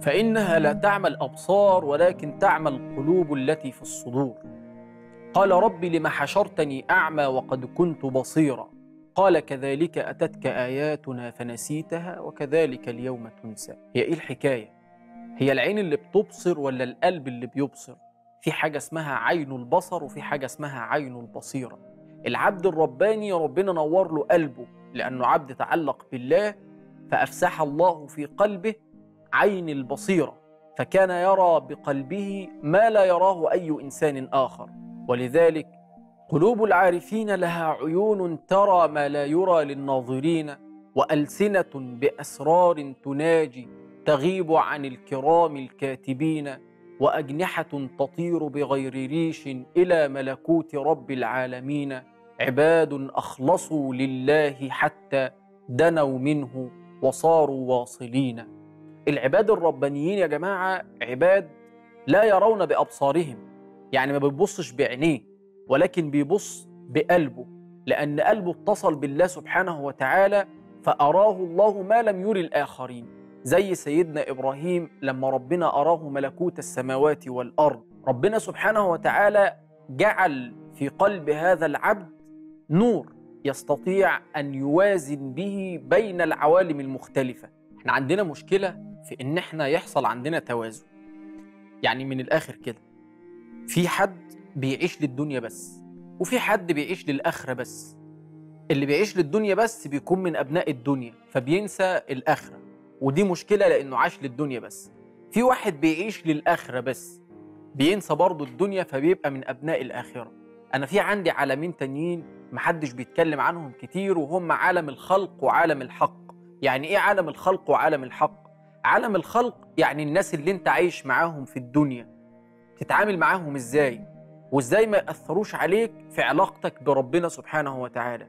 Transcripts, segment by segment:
فإنها لا تعمى الأبصار ولكن تعمى القلوب التي في الصدور قال رب لم حشرتني أعمى وقد كنت بصيرا قال كذلك أتتك آياتنا فنسيتها وكذلك اليوم تنسى هي إيه الحكاية؟ هي العين اللي بتبصر ولا القلب اللي بيبصر؟ في حاجة اسمها عين البصر وفي حاجة اسمها عين البصيرة العبد الرباني ربنا نور له قلبه لأنه عبد تعلق بالله فأفسح الله في قلبه عين البصيرة فكان يرى بقلبه ما لا يراه أي إنسان آخر ولذلك قلوب العارفين لها عيون ترى ما لا يرى للناظرين وألسنة بأسرار تناجي تغيب عن الكرام الكاتبين وأجنحة تطير بغير ريش إلى ملكوت رب العالمين عباد أخلصوا لله حتى دنوا منه وصاروا واصلين العباد الربانيين يا جماعة عباد لا يرون بأبصارهم يعني ما بيبصش بعينيه ولكن بيبص بقلبه لأن قلبه اتصل بالله سبحانه وتعالى فأراه الله ما لم يري الآخرين زي سيدنا إبراهيم لما ربنا أراه ملكوت السماوات والأرض ربنا سبحانه وتعالى جعل في قلب هذا العبد نور يستطيع أن يوازن به بين العوالم المختلفة احنا عندنا مشكلة في إن احنا يحصل عندنا توازن يعني من الآخر كده في حد بيعيش للدنيا بس وفي حد بيعيش للآخرة بس اللي بيعيش للدنيا بس بيكون من أبناء الدنيا فبينسى الآخرة ودي مشكلة لأنه عاش للدنيا بس في واحد بيعيش للآخرة بس بينسى برضه الدنيا فبيبقى من أبناء الآخرة أنا في عندي عالمين تانيين محدش بيتكلم عنهم كتير وهم عالم الخلق وعالم الحق يعني إيه عالم الخلق وعالم الحق؟ عالم الخلق يعني الناس اللي انت عايش معاهم في الدنيا تتعامل معاهم ازاي وازاي ما يأثروش عليك في علاقتك بربنا سبحانه وتعالى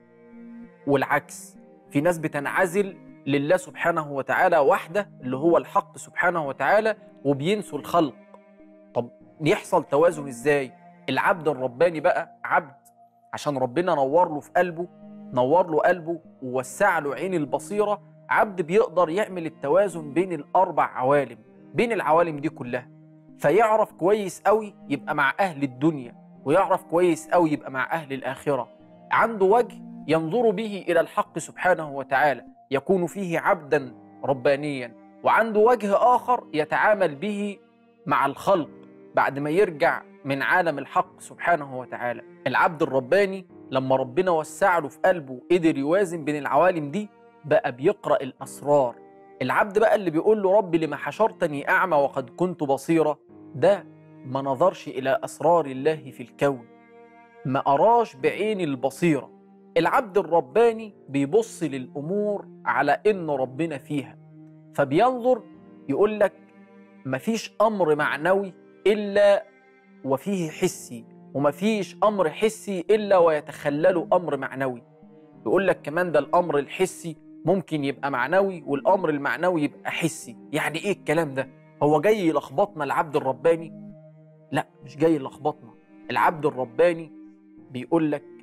والعكس في ناس بتنعزل لله سبحانه وتعالى وحده اللي هو الحق سبحانه وتعالى وبينسوا الخلق طب يحصل توازن ازاي العبد الرباني بقى عبد عشان ربنا نور له في قلبه نور له قلبه ووسع له عين البصيره عبد بيقدر يعمل التوازن بين الاربع عوالم بين العوالم دي كلها فيعرف كويس قوي يبقى مع اهل الدنيا ويعرف كويس قوي يبقى مع اهل الاخره عنده وجه ينظر به الى الحق سبحانه وتعالى يكون فيه عبدا ربانيا وعنده وجه اخر يتعامل به مع الخلق بعد ما يرجع من عالم الحق سبحانه وتعالى العبد الرباني لما ربنا وسع له في قلبه قدر يوازن بين العوالم دي بقى بيقرأ الأسرار العبد بقى اللي بيقول له ربي لما حشرتني أعمى وقد كنت بصيرا ده ما نظرش إلى أسرار الله في الكون ما أراش بعين البصيرة العبد الرباني بيبص للأمور على إن ربنا فيها فبينظر يقول لك مفيش أمر معنوي إلا وفيه حسي ومفيش أمر حسي إلا ويتخلله أمر معنوي يقول لك كمان ده الأمر الحسي ممكن يبقى معنوي والامر المعنوي يبقى حسي يعني ايه الكلام ده هو جاي يلخبطنا العبد الرباني لا مش جاي يلخبطنا العبد الرباني بيقول لك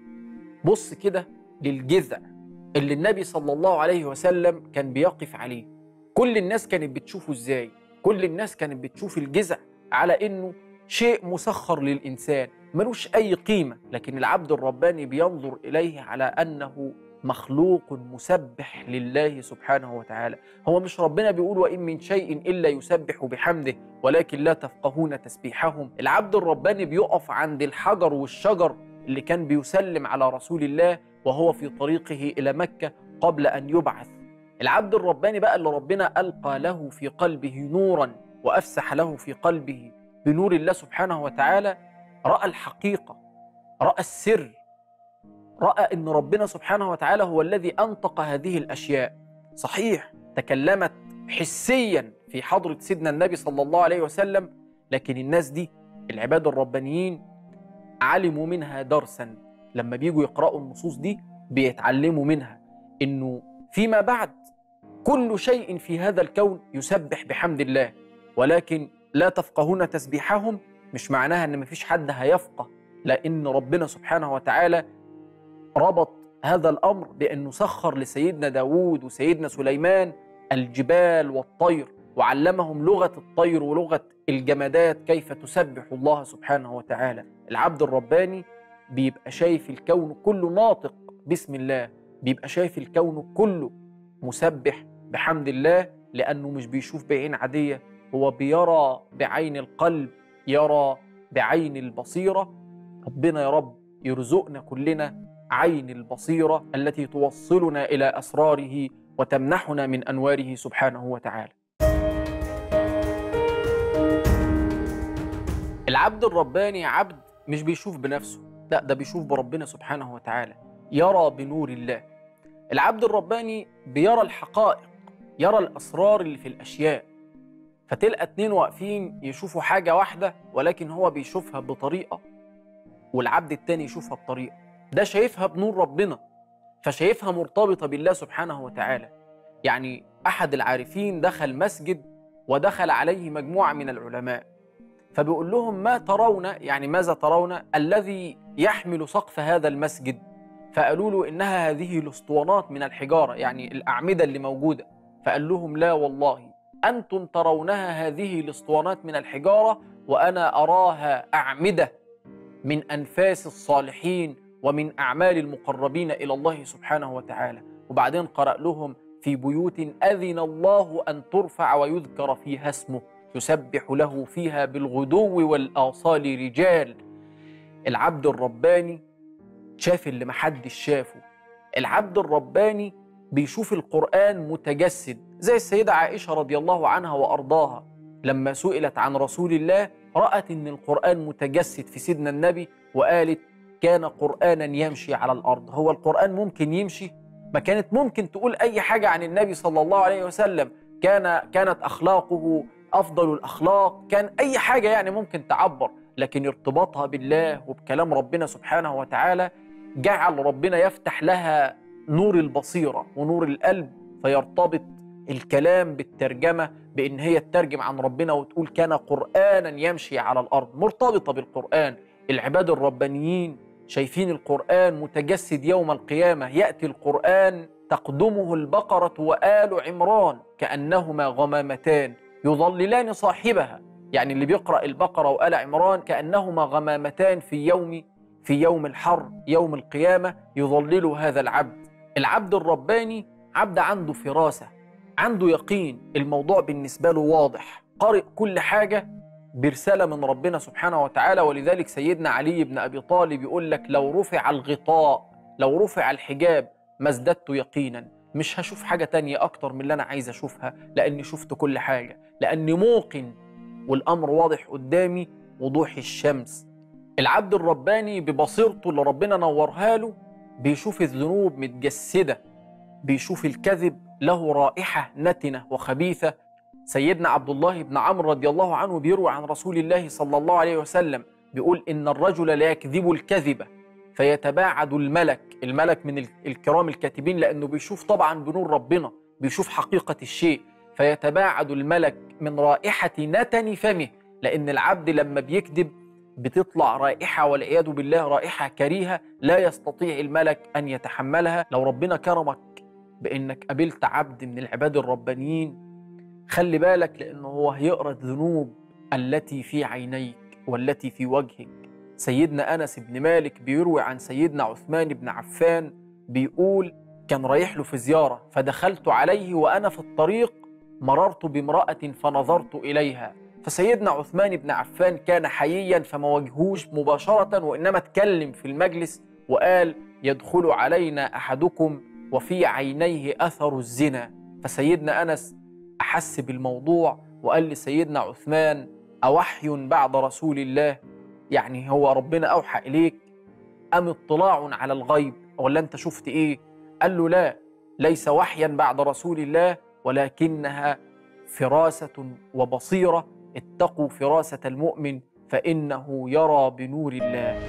بص كده للجذع اللي النبي صلى الله عليه وسلم كان بيقف عليه كل الناس كانت بتشوفه ازاي كل الناس كانت بتشوف الجذع على انه شيء مسخر للانسان ملوش اي قيمه لكن العبد الرباني بينظر اليه على انه مخلوق مسبح لله سبحانه وتعالى هو مش ربنا بيقول وإن من شيء إلا يسبح بحمده ولكن لا تفقهون تسبيحهم العبد الرباني بيقف عند الحجر والشجر اللي كان بيسلم على رسول الله وهو في طريقه إلى مكة قبل أن يبعث العبد الرباني بقى اللي ربنا ألقى له في قلبه نورا وأفسح له في قلبه بنور الله سبحانه وتعالى رأى الحقيقة رأى السر راى ان ربنا سبحانه وتعالى هو الذي انطق هذه الاشياء صحيح تكلمت حسيا في حضره سيدنا النبي صلى الله عليه وسلم لكن الناس دي العباد الربانيين علموا منها درسا لما بيجوا يقرأوا النصوص دي بيتعلموا منها انه فيما بعد كل شيء في هذا الكون يسبح بحمد الله ولكن لا تفقهون تسبيحهم مش معناها ان مفيش حد هيفقه لان ربنا سبحانه وتعالى ربط هذا الأمر بأنه سخر لسيدنا داود وسيدنا سليمان الجبال والطير وعلمهم لغة الطير ولغة الجمادات كيف تسبح الله سبحانه وتعالى العبد الرباني بيبقى شايف الكون كله ناطق بسم الله بيبقى شايف الكون كله مسبح بحمد الله لأنه مش بيشوف بعين عادية هو بيرى بعين القلب يرى بعين البصيرة ربنا يا رب يرزقنا كلنا عين البصيرة التي توصلنا إلى أسراره وتمنحنا من أنواره سبحانه وتعالى العبد الرباني عبد مش بيشوف بنفسه لا ده بيشوف بربنا سبحانه وتعالى يرى بنور الله العبد الرباني بيرى الحقائق يرى الأسرار اللي في الأشياء فتلقى اتنين واقفين يشوفوا حاجة واحدة ولكن هو بيشوفها بطريقة والعبد التاني يشوفها بطريقة ده شايفها بنور ربنا فشايفها مرتبطة بالله سبحانه وتعالى يعني أحد العارفين دخل مسجد ودخل عليه مجموعة من العلماء فبيقول لهم ما ترون يعني ماذا ترون الذي يحمل سقف هذا المسجد فقالوا له إنها هذه الأسطوانات من الحجارة يعني الأعمدة اللي موجودة فقال لهم لا والله أنتم ترونها هذه الأسطوانات من الحجارة وأنا أراها أعمدة من أنفاس الصالحين ومن أعمال المقربين إلى الله سبحانه وتعالى وبعدين قرأ لهم في بيوت أذن الله أن ترفع ويذكر فيها اسمه يسبح له فيها بالغدو والآصال رجال العبد الرباني شاف اللي محدش شافه العبد الرباني بيشوف القرآن متجسد زي السيدة عائشة رضي الله عنها وأرضاها لما سئلت عن رسول الله رأت إن القرآن متجسد في سيدنا النبي وقالت كان قرآنا يمشي على الأرض هو القرآن ممكن يمشي ما كانت ممكن تقول أي حاجة عن النبي صلى الله عليه وسلم كان كانت أخلاقه أفضل الأخلاق كان أي حاجة يعني ممكن تعبر لكن ارتباطها بالله وبكلام ربنا سبحانه وتعالى جعل ربنا يفتح لها نور البصيرة ونور القلب فيرتبط الكلام بالترجمة بإن هي تترجم عن ربنا وتقول كان قرآنا يمشي على الأرض مرتبطة بالقرآن العباد الربانيين شايفين القرآن متجسد يوم القيامة يأتي القرآن تقدمه البقرة وآل عمران كأنهما غمامتان يظللان صاحبها يعني اللي بيقرأ البقرة وآل عمران كأنهما غمامتان في يوم في يوم الحر يوم القيامة يظلل هذا العبد العبد الرباني عبد عنده فراسة عنده يقين الموضوع بالنسبة له واضح قارئ كل حاجة برسالة من ربنا سبحانه وتعالى ولذلك سيدنا علي بن أبي طالب يقول لك لو رفع الغطاء لو رفع الحجاب ما ازددت يقينا مش هشوف حاجة تانية أكتر من اللي أنا عايز أشوفها لأني شفت كل حاجة لأني موقن والأمر واضح قدامي وضوح الشمس العبد الرباني ببصيرته اللي ربنا نورها له بيشوف الذنوب متجسدة بيشوف الكذب له رائحة نتنة وخبيثة سيدنا عبد الله بن عمرو رضي الله عنه بيروي عن رسول الله صلى الله عليه وسلم بيقول إن الرجل لا يكذب الكذبة فيتباعد الملك الملك من الكرام الكاتبين لأنه بيشوف طبعا بنور ربنا بيشوف حقيقة الشيء فيتباعد الملك من رائحة نتن فمه لأن العبد لما بيكذب بتطلع رائحة والعياذ بالله رائحة كريهة لا يستطيع الملك أن يتحملها لو ربنا كرمك بأنك قابلت عبد من العباد الربانيين خلي بالك لأنه هو هيقرأ الذنوب التي في عينيك والتي في وجهك سيدنا أنس بن مالك بيروي عن سيدنا عثمان بن عفان بيقول كان رايح له في زيارة فدخلت عليه وأنا في الطريق مررت بامرأة فنظرت إليها فسيدنا عثمان بن عفان كان حييا فما واجهوش مباشرة وإنما اتكلم في المجلس وقال يدخل علينا أحدكم وفي عينيه أثر الزنا فسيدنا أنس أحس بالموضوع وقال لسيدنا عثمان أوحي بعد رسول الله يعني هو ربنا أوحى إليك أم اطلاع على الغيب ولا أنت شفت إيه قال له لا ليس وحيا بعد رسول الله ولكنها فراسة وبصيرة اتقوا فراسة المؤمن فإنه يرى بنور الله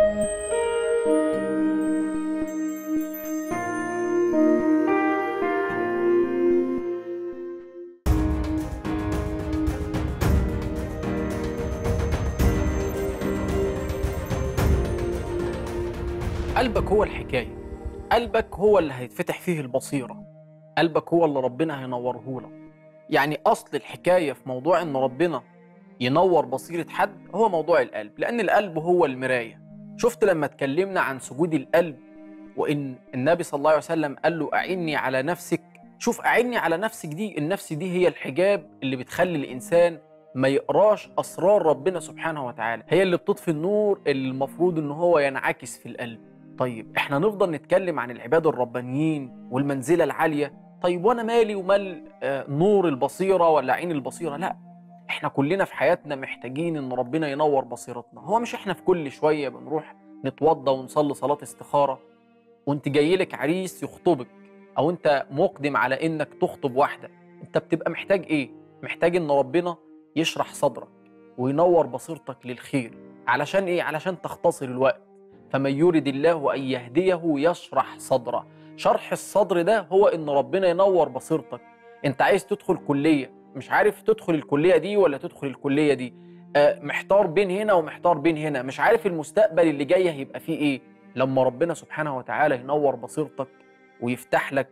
قلبك هو الحكاية قلبك هو اللي هيتفتح فيه البصيرة قلبك هو اللي ربنا هينوره لك يعني أصل الحكاية في موضوع إن ربنا ينور بصيرة حد هو موضوع القلب لأن القلب هو المراية شفت لما اتكلمنا عن سجود القلب وإن النبي صلى الله عليه وسلم قال له أعني على نفسك شوف أعني على نفسك دي النفس دي هي الحجاب اللي بتخلي الإنسان ما يقراش أسرار ربنا سبحانه وتعالى هي اللي بتطفي النور اللي المفروض إن هو ينعكس في القلب طيب احنا نفضل نتكلم عن العباد الربانيين والمنزلة العالية طيب وانا مالي ومال آه، نور البصيرة ولا عين البصيرة لا احنا كلنا في حياتنا محتاجين ان ربنا ينور بصيرتنا هو مش احنا في كل شوية بنروح نتوضى ونصلي صلاة استخارة وانت جاي لك عريس يخطبك او انت مقدم على انك تخطب واحدة انت بتبقى محتاج ايه محتاج ان ربنا يشرح صدرك وينور بصيرتك للخير علشان ايه علشان تختصر الوقت فمن يرد الله ان يهديه يشرح صدره شرح الصدر ده هو ان ربنا ينور بصيرتك انت عايز تدخل كليه مش عارف تدخل الكليه دي ولا تدخل الكليه دي آه، محتار بين هنا ومحتار بين هنا مش عارف المستقبل اللي جاي هيبقى فيه ايه لما ربنا سبحانه وتعالى ينور بصيرتك ويفتح لك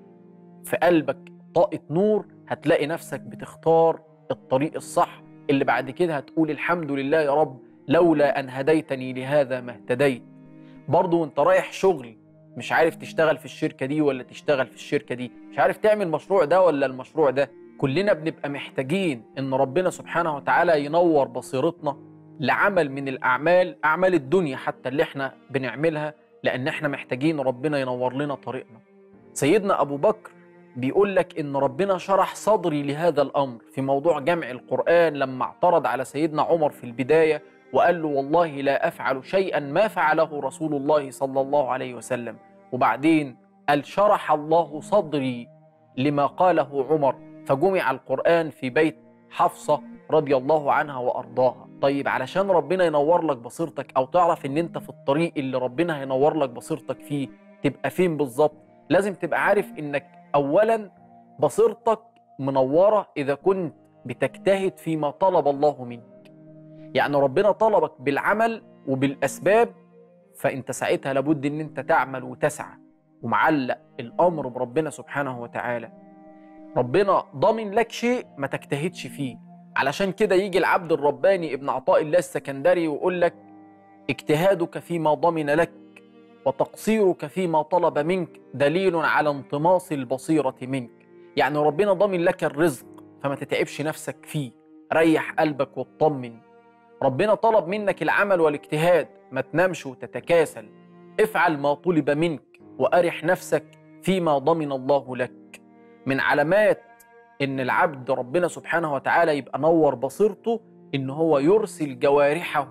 في قلبك طاقة نور هتلاقي نفسك بتختار الطريق الصح اللي بعد كده هتقول الحمد لله يا رب لولا أن هديتني لهذا ما اهتديت برضو وانت رايح شغل مش عارف تشتغل في الشركة دي ولا تشتغل في الشركة دي مش عارف تعمل مشروع ده ولا المشروع ده كلنا بنبقى محتاجين ان ربنا سبحانه وتعالى ينور بصيرتنا لعمل من الاعمال اعمال الدنيا حتى اللي احنا بنعملها لان احنا محتاجين ربنا ينور لنا طريقنا سيدنا ابو بكر بيقول لك ان ربنا شرح صدري لهذا الامر في موضوع جمع القران لما اعترض على سيدنا عمر في البدايه وقال له والله لا افعل شيئا ما فعله رسول الله صلى الله عليه وسلم وبعدين قال شرح الله صدري لما قاله عمر فجمع القران في بيت حفصه رضي الله عنها وارضاها طيب علشان ربنا ينور لك بصيرتك او تعرف ان انت في الطريق اللي ربنا هينور لك بصيرتك فيه تبقى فين بالظبط لازم تبقى عارف انك اولا بصيرتك منوره اذا كنت بتجتهد فيما طلب الله منك يعني ربنا طلبك بالعمل وبالاسباب فانت ساعتها لابد ان انت تعمل وتسعى ومعلق الامر بربنا سبحانه وتعالى ربنا ضامن لك شيء ما تجتهدش فيه علشان كده يجي العبد الرباني ابن عطاء الله السكندري ويقول لك اجتهادك فيما ضمن لك وتقصيرك فيما طلب منك دليل على انطماس البصيرة منك يعني ربنا ضامن لك الرزق فما تتعبش نفسك فيه ريح قلبك واطمن ربنا طلب منك العمل والاجتهاد ما تنامش وتتكاسل افعل ما طلب منك وأرح نفسك فيما ضمن الله لك من علامات ان العبد ربنا سبحانه وتعالى يبقى نور بصيرته ان هو يرسل جوارحه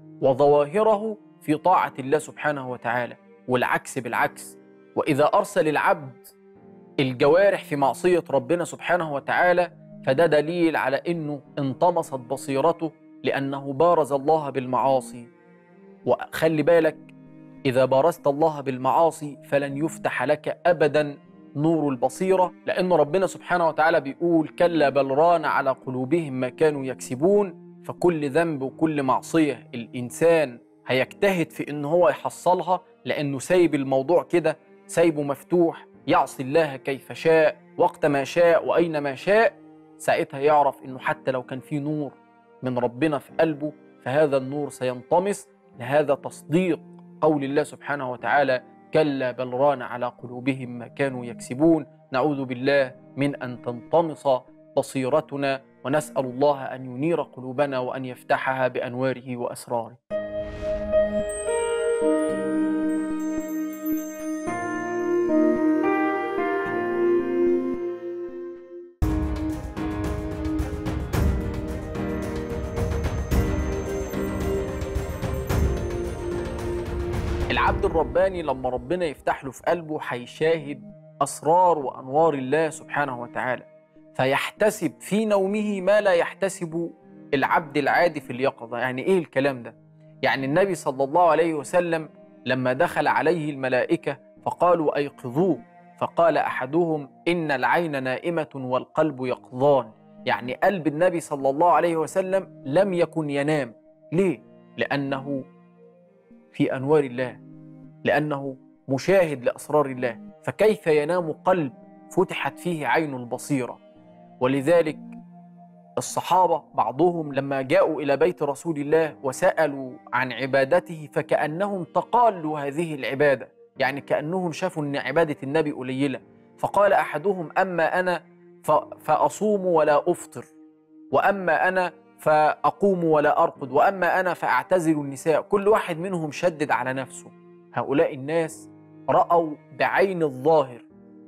وظواهره في طاعه الله سبحانه وتعالى والعكس بالعكس واذا ارسل العبد الجوارح في معصيه ربنا سبحانه وتعالى فده دليل على انه انطمست بصيرته لانه بارز الله بالمعاصي وخلي بالك اذا بارزت الله بالمعاصي فلن يفتح لك ابدا نور البصيرة لأن ربنا سبحانه وتعالى بيقول كلا بل ران على قلوبهم ما كانوا يكسبون فكل ذنب وكل معصية الإنسان هيجتهد في إن هو يحصلها لأنه سايب الموضوع كده سايبه مفتوح يعصي الله كيف شاء وقت ما شاء وأينما شاء ساعتها يعرف إنه حتى لو كان في نور من ربنا في قلبه فهذا النور سينطمس لهذا تصديق قول الله سبحانه وتعالى كلا بل ران على قلوبهم ما كانوا يكسبون نعوذ بالله من ان تنطمس بصيرتنا ونسال الله ان ينير قلوبنا وان يفتحها بانواره واسراره العبد الرباني لما ربنا يفتح له في قلبه هيشاهد اسرار وانوار الله سبحانه وتعالى فيحتسب في نومه ما لا يحتسب العبد العادي في اليقظه يعني ايه الكلام ده يعني النبي صلى الله عليه وسلم لما دخل عليه الملائكه فقالوا ايقظوه فقال احدهم ان العين نائمه والقلب يقظان يعني قلب النبي صلى الله عليه وسلم لم يكن ينام ليه لانه في انوار الله لانه مشاهد لاسرار الله فكيف ينام قلب فتحت فيه عين البصيره ولذلك الصحابة بعضهم لما جاءوا إلى بيت رسول الله وسألوا عن عبادته فكأنهم تقالوا هذه العبادة يعني كأنهم شافوا أن عبادة النبي قليلة فقال أحدهم أما أنا فأصوم ولا أفطر وأما أنا فأقوم ولا أرقد وأما أنا فأعتزل النساء كل واحد منهم شدد على نفسه هؤلاء الناس رأوا بعين الظاهر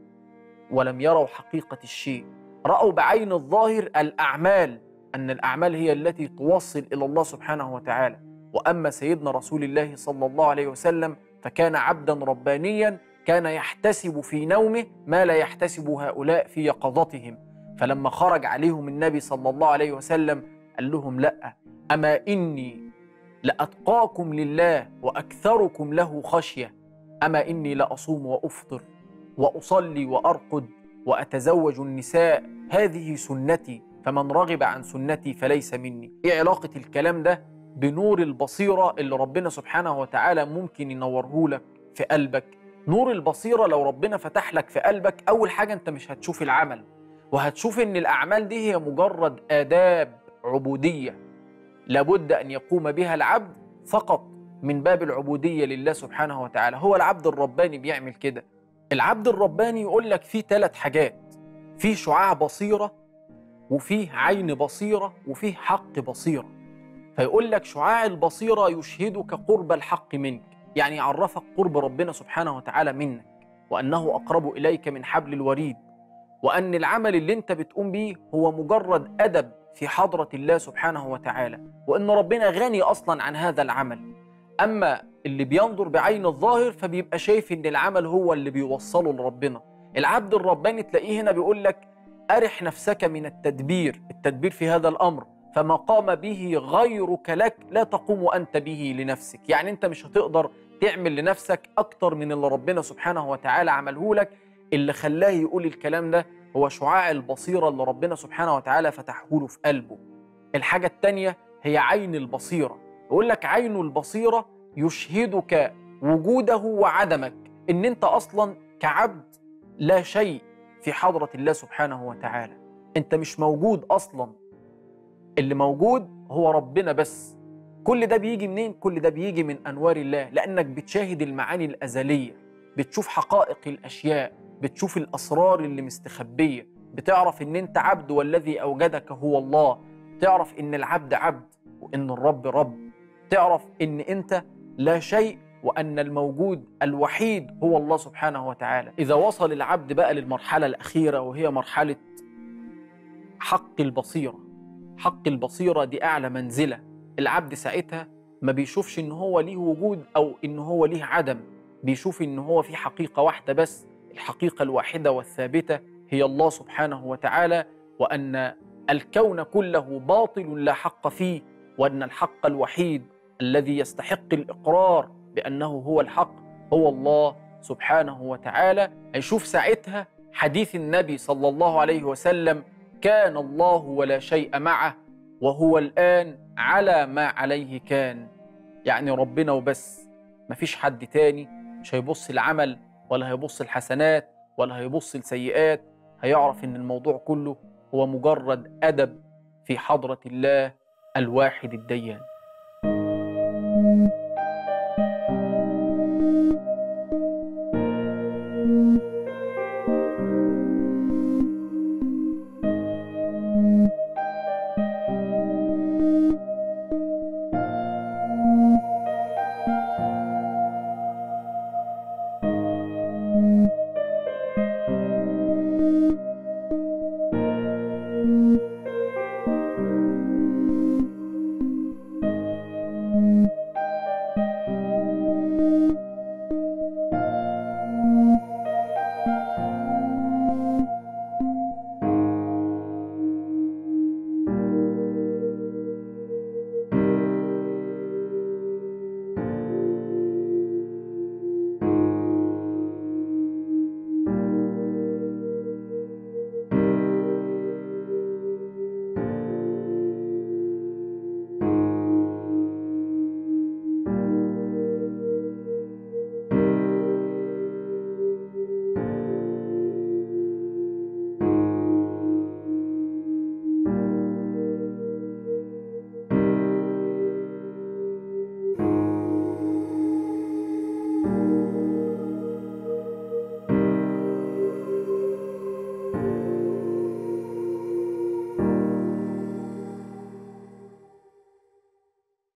ولم يروا حقيقة الشيء رأوا بعين الظاهر الأعمال أن الأعمال هي التي توصل إلى الله سبحانه وتعالى وأما سيدنا رسول الله صلى الله عليه وسلم فكان عبدا ربانيا كان يحتسب في نومه ما لا يحتسب هؤلاء في يقظتهم فلما خرج عليهم النبي صلى الله عليه وسلم قال لهم لا أما إني لأتقاكم لله وأكثركم له خشية أما إني لأصوم وأفطر وأصلي وأرقد وأتزوج النساء هذه سنتي فمن رغب عن سنتي فليس مني إيه علاقة الكلام ده بنور البصيرة اللي ربنا سبحانه وتعالى ممكن ينوره لك في قلبك نور البصيرة لو ربنا فتح لك في قلبك أول حاجة أنت مش هتشوف العمل وهتشوف إن الأعمال دي هي مجرد آداب عبودية لابد أن يقوم بها العبد فقط من باب العبودية لله سبحانه وتعالى هو العبد الرباني بيعمل كده العبد الرباني يقول لك فيه ثلاث حاجات فيه شعاع بصيرة وفيه عين بصيرة وفيه حق بصيرة فيقول لك شعاع البصيرة يشهدك قرب الحق منك يعني يعرفك قرب ربنا سبحانه وتعالى منك وأنه أقرب إليك من حبل الوريد وأن العمل اللي أنت بتقوم به هو مجرد أدب في حضرة الله سبحانه وتعالى وأن ربنا غني أصلا عن هذا العمل أما اللي بينظر بعين الظاهر فبيبقى شايف ان العمل هو اللي بيوصله لربنا العبد الرباني تلاقيه هنا بيقول لك أرح نفسك من التدبير التدبير في هذا الأمر فما قام به غيرك لك لا تقوم أنت به لنفسك يعني أنت مش هتقدر تعمل لنفسك أكتر من اللي ربنا سبحانه وتعالى عمله لك اللي خلاه يقول الكلام ده هو شعاع البصيرة اللي ربنا سبحانه وتعالى فتحه له في قلبه الحاجة التانية هي عين البصيرة يقول لك عين البصيرة يشهدك وجوده وعدمك ان انت اصلا كعبد لا شيء في حضرة الله سبحانه وتعالى انت مش موجود اصلا اللي موجود هو ربنا بس كل ده بيجي منين كل ده بيجي من انوار الله لانك بتشاهد المعاني الازليه بتشوف حقائق الاشياء بتشوف الاسرار اللي مستخبيه بتعرف ان انت عبد والذي اوجدك هو الله تعرف ان العبد عبد وان الرب رب تعرف ان انت لا شيء وأن الموجود الوحيد هو الله سبحانه وتعالى إذا وصل العبد بقى للمرحلة الأخيرة وهي مرحلة حق البصيرة حق البصيرة دي أعلى منزلة العبد ساعتها ما بيشوفش إن هو ليه وجود أو إن هو ليه عدم بيشوف إن هو في حقيقة واحدة بس الحقيقة الواحدة والثابتة هي الله سبحانه وتعالى وأن الكون كله باطل لا حق فيه وأن الحق الوحيد الذي يستحق الإقرار بأنه هو الحق هو الله سبحانه وتعالى هيشوف ساعتها حديث النبي صلى الله عليه وسلم كان الله ولا شيء معه وهو الآن على ما عليه كان يعني ربنا وبس مفيش حد تاني مش هيبص العمل ولا هيبص الحسنات ولا هيبص السيئات هيعرف ان الموضوع كله هو مجرد أدب في حضرة الله الواحد الديان thank you